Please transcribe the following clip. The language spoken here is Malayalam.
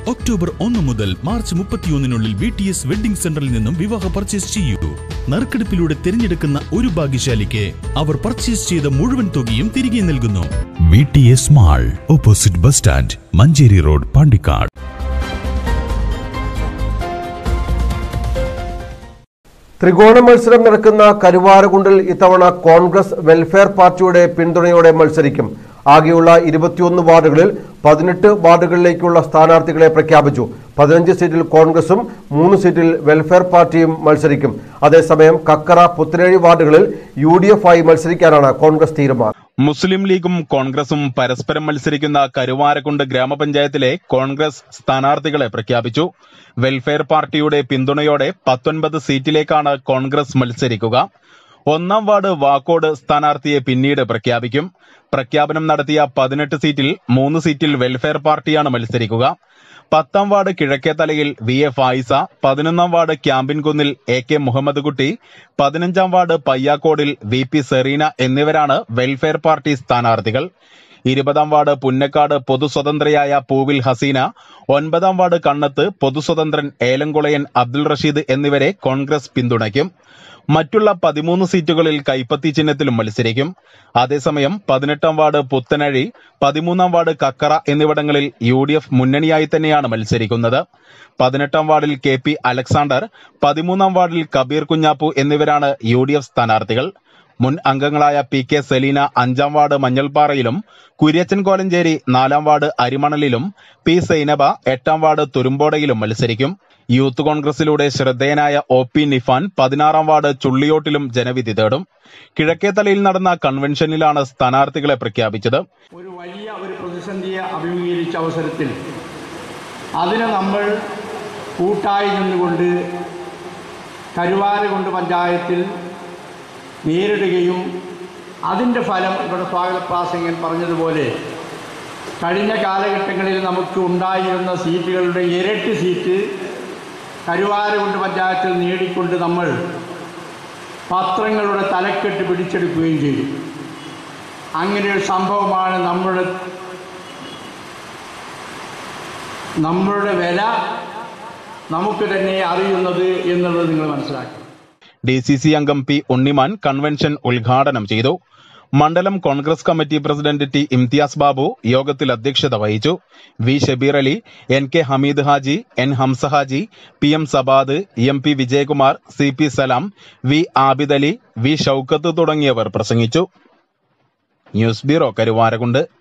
ഒക്ടോബർ ഒന്ന് മുതൽ മാർച്ച് മുപ്പത്തിയൊന്നിനുള്ളിൽ വി ടി എസ് വെഡിംഗ് സെന്ററിൽ നിന്നും വിവാഹ പർച്ചേസ് ചെയ്യൂ നറുക്കെടുപ്പിലൂടെ തിരഞ്ഞെടുക്കുന്ന ഒരു ഭാഗ്യശാലിക്ക് അവർ പർച്ചേസ് ചെയ്ത മുഴുവൻ തുകയും തിരികെ നൽകുന്നു V T S mall opposite bus stand Manjeri road Pandikkad ത്രികോണ മത്സരം നടക്കുന്ന കരുവാരകുണ്ടിൽ ഇത്തവണ കോൺഗ്രസ് വെൽഫെയർ പാർട്ടിയുടെ പിന്തുണയോടെ മത്സരിക്കും ആകെയുള്ള ഇരുപത്തിയൊന്ന് വാർഡുകളിൽ പതിനെട്ട് വാർഡുകളിലേക്കുള്ള സ്ഥാനാർത്ഥികളെ പ്രഖ്യാപിച്ചു പതിനഞ്ച് സീറ്റിൽ കോൺഗ്രസും മൂന്ന് സീറ്റിൽ വെൽഫെയർ പാർട്ടിയും മത്സരിക്കും അതേസമയം കക്കറ പുത്തനേഴി വാർഡുകളിൽ യു ഡി എഫ് ആയി മത്സരിക്കാനാണ് കോൺഗ്രസ് തീരുമാനം മുസ്ലിം ലീഗും കോൺഗ്രസും പരസ്പരം മത്സരിക്കുന്ന കരുവാരക്കുണ്ട് ഗ്രാമപഞ്ചായത്തിലെ കോൺഗ്രസ് സ്ഥാനാർത്ഥികളെ പ്രഖ്യാപിച്ചു വെൽഫെയർ പാർട്ടിയുടെ പിന്തുണയോടെ പത്തൊൻപത് സീറ്റിലേക്കാണ് കോൺഗ്രസ് മത്സരിക്കുക ഒന്നാം വാർഡ് വാക്കോട് സ്ഥാനാർത്ഥിയെ പിന്നീട് പ്രഖ്യാപിക്കും പ്രഖ്യാപനം നടത്തിയ പതിനെട്ട് സീറ്റിൽ മൂന്ന് സീറ്റിൽ വെൽഫെയർ പാർട്ടിയാണ് മത്സരിക്കുക പത്താം വാർഡ് കിഴക്കേത്തലയിൽ വി എ ഫായിസ പതിനൊന്നാം വാർഡ് ക്യാമ്പിൻകുന്നിൽ എ കെ മുഹമ്മദ് കുട്ടി പതിനഞ്ചാം വാർഡ് പയ്യാക്കോടിൽ വി പി സെറീന എന്നിവരാണ് വെൽഫെയർ പാർട്ടി സ്ഥാനാർത്ഥികൾ ഇരുപതാം വാർഡ് പുന്നക്കാട് പൊതുസ്വതന്ത്രയായ പൂവിൽ ഹസീന ഒൻപതാം വാർഡ് കണ്ണത്ത് പൊതുസ്വതന്ത്രൻ ഏലംകുളയൻ അബ്ദുൾ റഷീദ് എന്നിവരെ കോൺഗ്രസ് പിന്തുണയ്ക്കും മറ്റുള്ള പതിമൂന്ന് സീറ്റുകളിൽ കൈപ്പത്തി ചിഹ്നത്തിലും മത്സരിക്കും അതേസമയം പതിനെട്ടാം വാർഡ് പുത്തനഴി പതിമൂന്നാം വാർഡ് കക്കറ എന്നിവിടങ്ങളിൽ യു ഡി എഫ് മുന്നണിയായി തന്നെയാണ് മത്സരിക്കുന്നത് പതിനെട്ടാം വാർഡിൽ കെ പി അലക്സാണ്ടർ പതിമൂന്നാം വാർഡിൽ കബീർ കുഞ്ഞാപ്പു എന്നിവരാണ് യു ഡി എഫ് സ്ഥാനാർത്ഥികൾ മുൻ അംഗങ്ങളായ പി കെ സലീന അഞ്ചാം വാർഡ് മഞ്ഞൾപ്പാറയിലും കുര്യച്ചൻ കോലഞ്ചേരി നാലാം വാർഡ് അരിമണലിലും പി സൈനബ എട്ടാം വാർഡ് തുരുമ്പോടയിലും മത്സരിക്കും യൂത്ത് കോൺഗ്രസിലൂടെ ശ്രദ്ധേയനായ ഒ പി നിഫാൻ പതിനാറാം വാർഡ് ചുള്ളിയോട്ടിലും ജനവിധി തേടും കിഴക്കേത്തലയിൽ നടന്ന കൺവെൻഷനിലാണ് സ്ഥാനാർത്ഥികളെ പ്രഖ്യാപിച്ചത് ഒരു വലിയ ഒരു പ്രതിസന്ധിയെ അഭിമുഖീകരിച്ച അവസരത്തിൽ അതിനെ നമ്മൾ കൂട്ടായി നിന്നുകൊണ്ട് കരുവാരകുണ്ട് പഞ്ചായത്തിൽ നേരിടുകയും അതിൻ്റെ ഫലം ഇവിടെ സ്വാഗത പ്രാസംഗൻ പറഞ്ഞതുപോലെ കഴിഞ്ഞ കാലഘട്ടങ്ങളിൽ നമുക്ക് ഉണ്ടായിരുന്ന സീറ്റുകളുടെ ഇരട്ടി സീറ്റ് കരുവാരകുണ്ട് പഞ്ചായത്തിൽ നേടിക്കൊണ്ട് നമ്മൾ പത്രങ്ങളുടെ തലക്കെട്ട് പിടിച്ചെടുക്കുകയും ചെയ്തു അങ്ങനെ ഒരു സംഭവമാണ് നമ്മുടെ നമ്മളുടെ വില നമുക്ക് തന്നെ അറിയുന്നത് എന്നുള്ളത് നിങ്ങൾ മനസ്സിലാക്കണം ഡി സി സി അംഗം പി ഉണ്ണിമാൻ കൺവെൻഷൻ ഉദ്ഘാടനം ചെയ്തു മണ്ഡലം Congress committee president T Imthiyas Babu യോഗത്തിൽ അധ്യക്ഷത വഹിച്ചു V Shabeer Ali N K Hameed Haji N Hamza Haji P M Sabad M P Vijayakumar C P Salam V Abid Ali V Shoukath തുടങ്ങിയവർ പ്രസംഗിച്ചു ന്യൂസ് ബ്യൂറോ കരുവാരകുണ്ട്